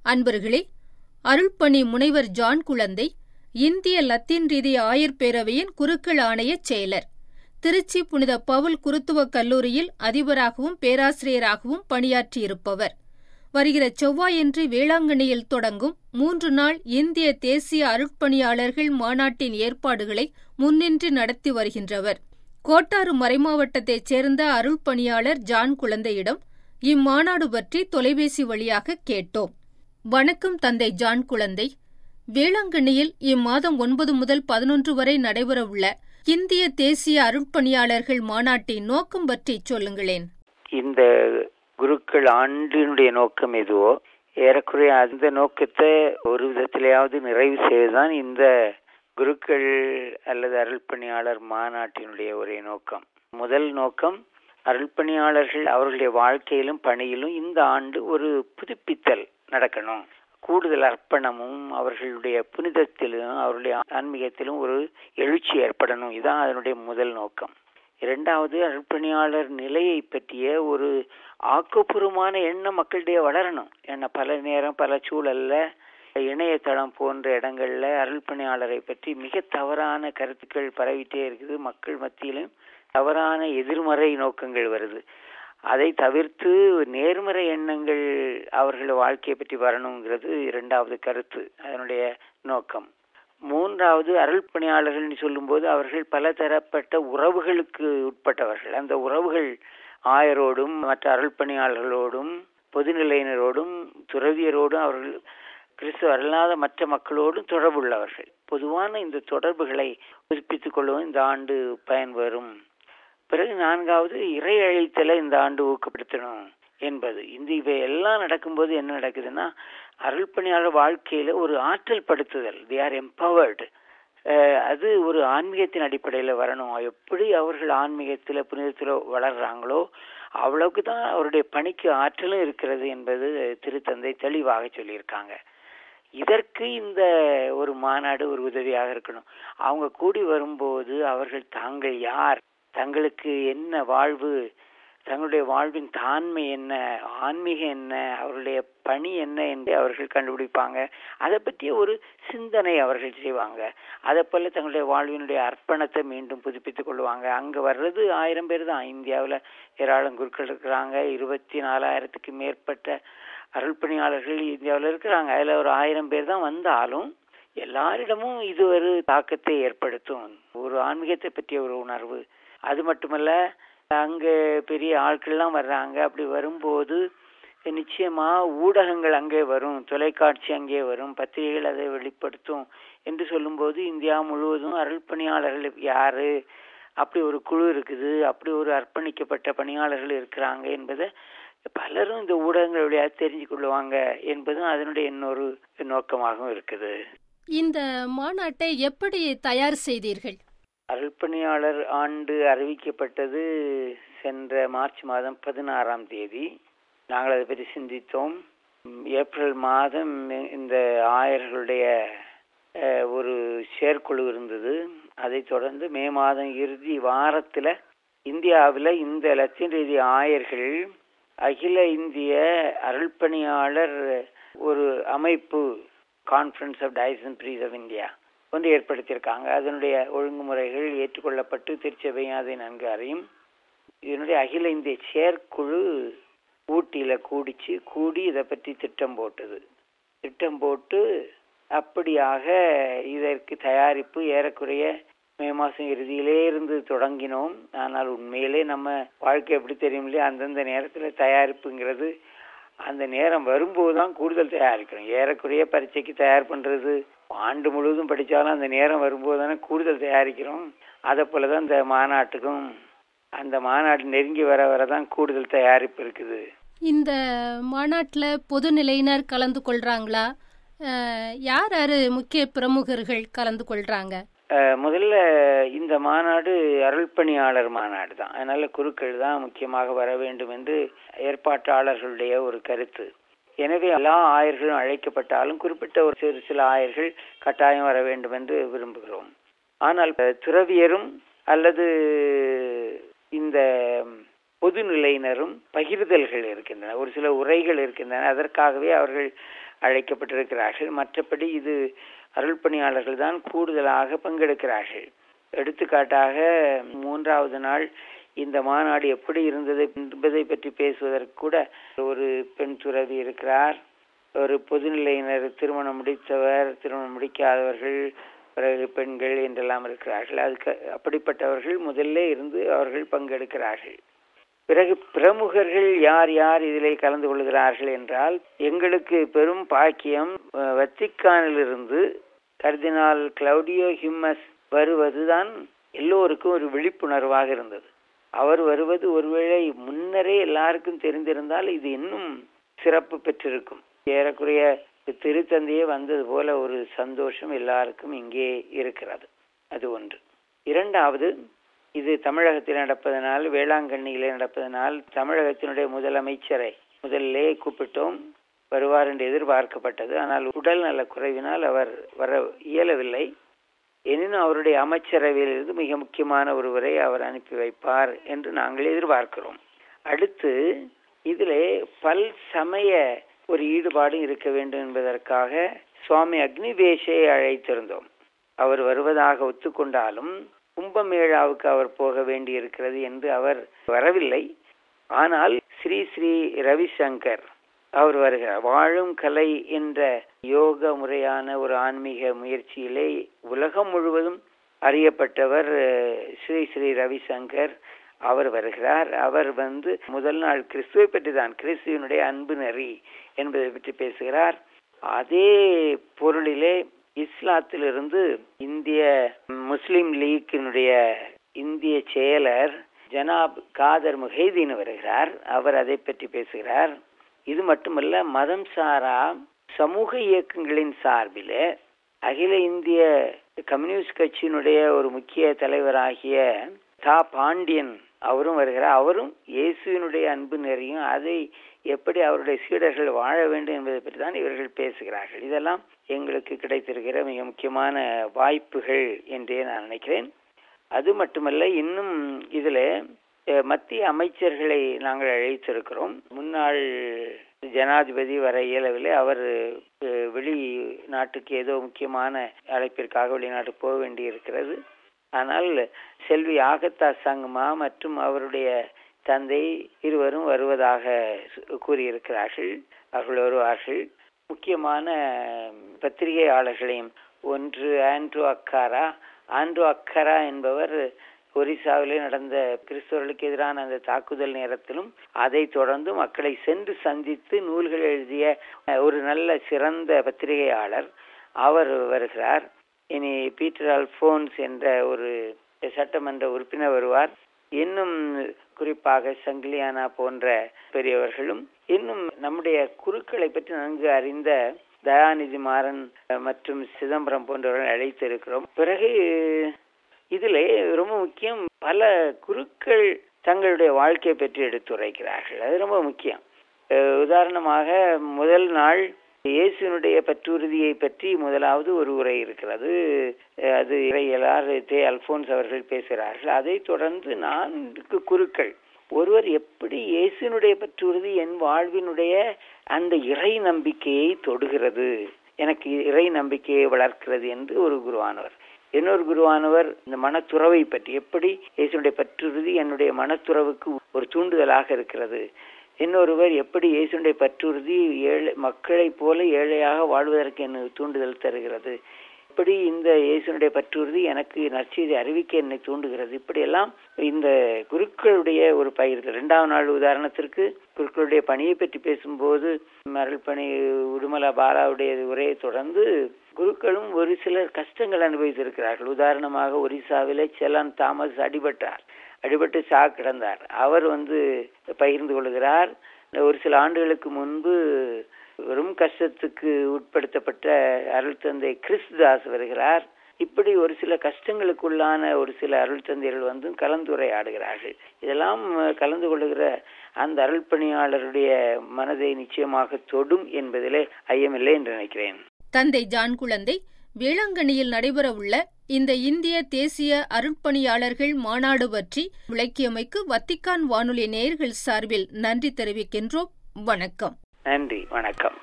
அன்பர்களே அருள்பணி முனைவர் ஜான் குழந்தை இந்திய லத்தீன் ரீதி ஆயர் பேரவையின் குருக்கள் ஆணையச் செயலர் திருச்சி புனித பவுல் குருத்துவக் கல்லூரியில் அதிபராகவும் பேராசிரியராகவும் பணியாற்றியிருப்பவர் வருகிற செவ்வாயன்று வேளாங்கண்ணியில் தொடங்கும் மூன்று நாள் இந்திய தேசிய அருட்பணியாளர்கள் மாநாட்டின் ஏற்பாடுகளை முன்னின்று நடத்தி வருகின்றவர் கோட்டாறு மறைமாவட்டத்தைச் சேர்ந்த அருள்பணியாளர் ஜான் குழந்தையிடம் இம்மாநாடு பற்றி தொலைபேசி வழியாக கேட்டோம் வணக்கம் தந்தை ஜான் குழந்தை வேளாங்கண்ணியில் இம்மாதம் ஒன்பது முதல் பதினொன்று வரை நடைபெறவுள்ள இந்திய தேசிய அருட்பணியாளர்கள் மாநாட்டின் நோக்கம் பற்றி சொல்லுங்களேன் இந்த குருக்கள் ஆண்டினுடைய நோக்கம் எதுவோ ஏறக்குறைய அந்த நோக்கத்தை ஒரு விதத்திலேயாவது நிறைவு செய்வதுதான் இந்த குருக்கள் அல்லது அருள்பணியாளர் மாநாட்டினுடைய ஒரே நோக்கம் முதல் நோக்கம் அருள்பணியாளர்கள் அவர்களுடைய வாழ்க்கையிலும் பணியிலும் இந்த ஆண்டு ஒரு புதுப்பித்தல் நடக்கணும் கூடுதல் அர்ப்பணமும் அவர்களுடைய புனிதத்திலும் அவருடைய ஆன்மீகத்திலும் ஒரு எழுச்சி ஏற்படணும் இதுதான் அதனுடைய முதல் நோக்கம் இரண்டாவது அர்ப்பணியாளர் நிலையை பற்றிய ஒரு ஆக்கப்பூர்வமான எண்ணம் மக்களிடையே வளரணும் ஏன்னா பல நேரம் பல சூழல்ல இணையதளம் போன்ற இடங்கள்ல அருள்பணியாளரை பற்றி மிக தவறான கருத்துக்கள் பரவிட்டே இருக்குது மக்கள் மத்தியிலும் தவறான எதிர்மறை நோக்கங்கள் வருது அதை தவிர்த்து நேர்மறை எண்ணங்கள் அவர்கள் வாழ்க்கையை பற்றி வரணுங்கிறது இரண்டாவது கருத்து அதனுடைய நோக்கம் மூன்றாவது அருள் பணியாளர்கள் சொல்லும்போது அவர்கள் பல தரப்பட்ட உறவுகளுக்கு உட்பட்டவர்கள் அந்த உறவுகள் ஆயரோடும் மற்ற அருள் பணியாளர்களோடும் பொதுநிலையினரோடும் துறவியரோடும் அவர்கள் கிறிஸ்துவ அல்லாத மற்ற மக்களோடும் தொடர்புள்ளவர்கள் பொதுவான இந்த தொடர்புகளை புதுப்பித்துக் கொள்ளவும் இந்த ஆண்டு பயன் வரும் பிறகு நான்காவது இறை அழித்தலை இந்த ஆண்டு ஊக்கப்படுத்தணும் என்பது இந்த இவை எல்லாம் நடக்கும்போது என்ன நடக்குதுன்னா அருள்பணியாளர் வாழ்க்கையில ஒரு ஆற்றல் படுத்துதல் தி ஆர் எம்பவர்டு அது ஒரு ஆன்மீகத்தின் அடிப்படையில வரணும் எப்படி அவர்கள் ஆன்மீகத்துல புனிதத்துல வளர்றாங்களோ அவ்வளவுக்கு தான் அவருடைய பணிக்கு ஆற்றலும் இருக்கிறது என்பது திருத்தந்தை தெளிவாக சொல்லியிருக்காங்க இதற்கு இந்த ஒரு மாநாடு ஒரு உதவியாக இருக்கணும் அவங்க கூடி வரும்போது அவர்கள் தாங்கள் யார் தங்களுக்கு என்ன வாழ்வு தங்களுடைய வாழ்வின் தாண்மை என்ன ஆன்மீகம் என்ன அவருடைய பணி என்ன என்று அவர்கள் கண்டுபிடிப்பாங்க அதை பற்றிய ஒரு சிந்தனை அவர்கள் செய்வாங்க அதை போல தங்களுடைய வாழ்வினுடைய அர்ப்பணத்தை மீண்டும் புதுப்பித்துக் கொள்வாங்க அங்க வர்றது ஆயிரம் பேர் தான் இந்தியாவில் ஏராளம் குருக்கள் இருக்கிறாங்க இருபத்தி நாலாயிரத்துக்கு மேற்பட்ட அருள்பணியாளர்கள் இந்தியாவில் இருக்கிறாங்க அதுல ஒரு ஆயிரம் பேர் தான் வந்தாலும் எல்லாரிடமும் இது ஒரு தாக்கத்தை ஏற்படுத்தும் ஒரு ஆன்மீகத்தை பற்றிய ஒரு உணர்வு அது மட்டுமல்ல அங்க பெரிய ஆட்கள்லாம் வர்றாங்க அப்படி வரும்போது நிச்சயமா ஊடகங்கள் அங்கே வரும் தொலைக்காட்சி அங்கே வரும் பத்திரிகைகள் அதை வெளிப்படுத்தும் என்று சொல்லும்போது இந்தியா முழுவதும் அருள் பணியாளர்கள் யாரு அப்படி ஒரு குழு இருக்குது அப்படி ஒரு அர்ப்பணிக்கப்பட்ட பணியாளர்கள் இருக்கிறாங்க என்பதை பலரும் இந்த ஊடகங்கள் வழியாக தெரிஞ்சு கொள்ளுவாங்க என்பதும் அதனுடைய இன்னொரு நோக்கமாகவும் இருக்குது இந்த மாநாட்டை எப்படி தயார் செய்தீர்கள் அருள்பணியாளர் ஆண்டு அறிவிக்கப்பட்டது சென்ற மார்ச் மாதம் பதினாறாம் தேதி நாங்கள் அதை பற்றி சிந்தித்தோம் ஏப்ரல் மாதம் இந்த ஆயர்களுடைய ஒரு செயற்குழு இருந்தது அதை தொடர்ந்து மே மாதம் இறுதி வாரத்தில் இந்தியாவில் இந்த லத்தீன் ரீதி ஆயர்கள் அகில இந்திய அருள்பணியாளர் ஒரு அமைப்பு conference of diocesan priests of India வந்து ஏற்படுத்தியிருக்காங்க அதனுடைய ஒழுங்குமுறைகள் ஏற்றுக்கொள்ளப்பட்டு திருச்சபையும் அதை நன்கு அறியும் இதனுடைய அகில இந்திய செயற்குழு ஊட்டியில கூடிச்சு கூடி இதை பற்றி திட்டம் போட்டது திட்டம் போட்டு அப்படியாக இதற்கு தயாரிப்பு ஏறக்குறைய மே மாசம் இறுதியிலே இருந்து தொடங்கினோம் ஆனால் உண்மையிலே நம்ம வாழ்க்கை எப்படி தெரியும் இல்லையா அந்தந்த நேரத்துல தயாரிப்புங்கிறது அந்த நேரம் வரும்போது தான் கூடுதல் தயாரிக்கிறோம் ஏறக்குறைய பரீட்சைக்கு தயார் பண்றது ஆண்டு முழுவதும் படித்தாலும் அந்த நேரம் வரும்போது தானே கூடுதல் தயாரிக்கிறோம் அதை போல தான் இந்த மாநாட்டுக்கும் அந்த மாநாடு நெருங்கி வர வர தான் கூடுதல் தயாரிப்பு இருக்குது இந்த மாநாட்டில் பொதுநிலையினர் கலந்து கொள்றாங்களா யார் யாரு முக்கிய பிரமுகர்கள் கலந்து கொள்றாங்க முதல்ல இந்த மாநாடு அருள்பணியாளர் மாநாடு தான் அதனால குருக்கள் தான் முக்கியமாக வர வேண்டும் என்று ஏற்பாட்டாளர்களுடைய ஒரு கருத்து எனவே எல்லா ஆயர்களும் அழைக்கப்பட்டாலும் குறிப்பிட்ட ஒரு சிறு சில ஆயர்கள் கட்டாயம் வர வேண்டும் என்று விரும்புகிறோம் ஆனால் துறவியரும் அல்லது இந்த பொதுநிலையினரும் பகிர்தல்கள் இருக்கின்றன ஒரு சில உரைகள் இருக்கின்றன அதற்காகவே அவர்கள் அழைக்கப்பட்டிருக்கிறார்கள் மற்றபடி இது அருள் பணியாளர்கள் தான் கூடுதலாக பங்கெடுக்கிறார்கள் எடுத்துக்காட்டாக மூன்றாவது நாள் இந்த மாநாடு எப்படி இருந்தது என்பதை பற்றி பேசுவதற்கு கூட ஒரு பெண் துறவி இருக்கிறார் ஒரு பொதுநிலையினர் திருமணம் முடித்தவர் திருமணம் முடிக்காதவர்கள் பிறகு பெண்கள் என்றெல்லாம் இருக்கிறார்கள் அதுக்கு அப்படிப்பட்டவர்கள் முதல்ல இருந்து அவர்கள் பங்கெடுக்கிறார்கள் பிறகு பிரமுகர்கள் யார் யார் இதிலே கலந்து கொள்கிறார்கள் என்றால் எங்களுக்கு பெரும் பாக்கியம் வத்திக்கானிலிருந்து கர்தினால் கிளவுடியோ ஹிம்மஸ் வருவதுதான் எல்லோருக்கும் ஒரு விழிப்புணர்வாக இருந்தது அவர் வருவது ஒருவேளை முன்னரே எல்லாருக்கும் தெரிந்திருந்தால் இது இன்னும் சிறப்பு பெற்றிருக்கும் ஏறக்குறைய திருத்தந்தையே வந்தது போல ஒரு சந்தோஷம் எல்லாருக்கும் இங்கே இருக்கிறது அது ஒன்று இரண்டாவது இது தமிழகத்தில் நடப்பதனால் வேளாங்கண்ணியிலே நடப்பதனால் தமிழகத்தினுடைய முதலமைச்சரை முதல்லே கூப்பிட்டோம் வருவார் என்று எதிர்பார்க்கப்பட்டது ஆனால் உடல் நல குறைவினால் அவர் வர இயலவில்லை எனினும் அவருடைய அமைச்சரவையிலிருந்து மிக முக்கியமான ஒருவரை அவர் அனுப்பி வைப்பார் என்று நாங்கள் எதிர்பார்க்கிறோம் அடுத்து இதிலே பல் சமய ஒரு ஈடுபாடு இருக்க வேண்டும் என்பதற்காக சுவாமி அக்னிவேஷை அழைத்திருந்தோம் அவர் வருவதாக ஒத்துக்கொண்டாலும் கும்பமேளாவுக்கு அவர் போக வேண்டி இருக்கிறது என்று அவர் வரவில்லை ஆனால் ஸ்ரீ ஸ்ரீ ரவிசங்கர் அவர் வருகிறார் வாழும் கலை என்ற யோக முறையான ஒரு ஆன்மீக முயற்சியிலே உலகம் முழுவதும் அறியப்பட்டவர் ஸ்ரீ ஸ்ரீ ரவிசங்கர் அவர் வருகிறார் அவர் வந்து முதல் நாள் கிறிஸ்துவை பற்றி தான் கிறிஸ்துவனுடைய அன்பு நெறி என்பதை பற்றி பேசுகிறார் அதே பொருளிலே இஸ்லாத்திலிருந்து இந்திய முஸ்லிம் லீக்கினுடைய இந்திய செயலர் ஜனாப் காதர் முஹைதீன் வருகிறார் அவர் அதை பற்றி பேசுகிறார் இது மட்டுமல்ல மதம் சாரா சமூக இயக்கங்களின் சார்பில் அகில இந்திய கம்யூனிஸ்ட் கட்சியினுடைய ஒரு முக்கிய தலைவராகிய தா பாண்டியன் அவரும் வருகிறார் அவரும் இயேசுவினுடைய அன்பு நெறியும் அதை எப்படி அவருடைய சீடர்கள் வாழ வேண்டும் என்பதை பற்றி தான் இவர்கள் பேசுகிறார்கள் இதெல்லாம் எங்களுக்கு கிடைத்திருக்கிற மிக முக்கியமான வாய்ப்புகள் என்றே நான் நினைக்கிறேன் அது மட்டுமல்ல இன்னும் இதில் மத்திய அமைச்சர்களை நாங்கள் அழைத்திருக்கிறோம் முன்னாள் ஜனாதிபதி வர இயலவில்லை அவர் வெளி நாட்டுக்கு ஏதோ முக்கியமான அழைப்பிற்காக வெளிநாட்டுக்கு போக வேண்டி இருக்கிறது ஆனால் செல்வி ஆகத்தா சங்கமா மற்றும் அவருடைய தந்தை இருவரும் வருவதாக கூறியிருக்கிறார்கள் அவர்கள் வருவார்கள் முக்கியமான பத்திரிகையாளர்களையும் ஒன்று ஆண்ட்ரோ அக்காரா ஆண்ட்ரோ அக்கரா என்பவர் ஒரிசாவிலே நடந்த கிறிஸ்தவர்களுக்கு எதிரான அந்த தாக்குதல் நேரத்திலும் அதை தொடர்ந்து மக்களை சென்று சந்தித்து நூல்கள் எழுதிய ஒரு நல்ல சிறந்த பத்திரிகையாளர் அவர் வருகிறார் இனி பீட்டர் அல்போன்ஸ் என்ற ஒரு சட்டமன்ற உறுப்பினர் வருவார் இன்னும் குறிப்பாக சங்கிலியானா போன்ற பெரியவர்களும் இன்னும் நம்முடைய குருக்களை பற்றி நன்கு அறிந்த தயாநிதி மாறன் மற்றும் சிதம்பரம் போன்றவர்கள் அழைத்திருக்கிறோம் பிறகு இதிலே ரொம்ப முக்கியம் பல குருக்கள் தங்களுடைய வாழ்க்கையை பற்றி எடுத்துரைக்கிறார்கள் அது ரொம்ப முக்கியம் உதாரணமாக முதல் நாள் இயேசுனுடைய பற்றுறுதியை பற்றி முதலாவது ஒரு உரை இருக்கிறது அது இறையலார் தே அல்போன்ஸ் அவர்கள் பேசுகிறார்கள் அதை தொடர்ந்து நான்கு குருக்கள் ஒருவர் எப்படி இயேசுனுடைய பற்றுறுதி என் வாழ்வினுடைய அந்த இறை நம்பிக்கையை தொடுகிறது எனக்கு இறை நம்பிக்கையை வளர்க்கிறது என்று ஒரு குருவானவர் இன்னொரு குருவானவர் இந்த மனத்துறவை பற்றி எப்படி இயேசுடைய பற்றுறுதி என்னுடைய மனத்துறவுக்கு ஒரு தூண்டுதலாக இருக்கிறது இன்னொருவர் எப்படி இயேசுடைய பற்றுறுதி ஏழை மக்களைப் போல ஏழையாக வாழ்வதற்கு என்ன தூண்டுதல் தருகிறது இப்படி இந்த இயேசுனுடைய பற்றுறுதி எனக்கு நற்செய்தி அறிவிக்க என்னை தூண்டுகிறது இப்படியெல்லாம் இந்த குருக்களுடைய ஒரு பயிர்கள் இரண்டாவது நாள் உதாரணத்திற்கு குருக்களுடைய பணியை பற்றி பேசும்போது மரல் பணி உடுமலா பாலாவுடைய உரையை தொடர்ந்து குருக்களும் ஒரு சிலர் கஷ்டங்கள் அனுபவித்திருக்கிறார்கள் உதாரணமாக ஒரிசாவிலே செலான் தாமஸ் அடிபட்டார் அடிபட்டு சா கிடந்தார் அவர் வந்து பகிர்ந்து கொள்கிறார் ஒரு சில ஆண்டுகளுக்கு முன்பு வெறும் கஷ்டத்துக்கு உட்படுத்தப்பட்ட அருள் தந்தை கிறிஸ்தாஸ் வருகிறார் இப்படி ஒரு சில கஷ்டங்களுக்குள்ளான ஒரு சில அருள் தந்தைகள் வந்து கலந்துரையாடுகிறார்கள் இதெல்லாம் கலந்து கொள்ளுகிற அந்த அருள் பணியாளருடைய மனதை நிச்சயமாக தொடும் என்பதிலே ஐயமில்லை என்று நினைக்கிறேன் தந்தை ஜான் குழந்தை வேளாங்கண்ணியில் நடைபெறவுள்ள இந்த இந்திய தேசிய அருட்பணியாளர்கள் மாநாடு பற்றி விளக்கியமைக்கு வத்திக்கான் வானொலி நேயர்கள் சார்பில் நன்றி தெரிவிக்கின்றோம் வணக்கம் நன்றி வணக்கம்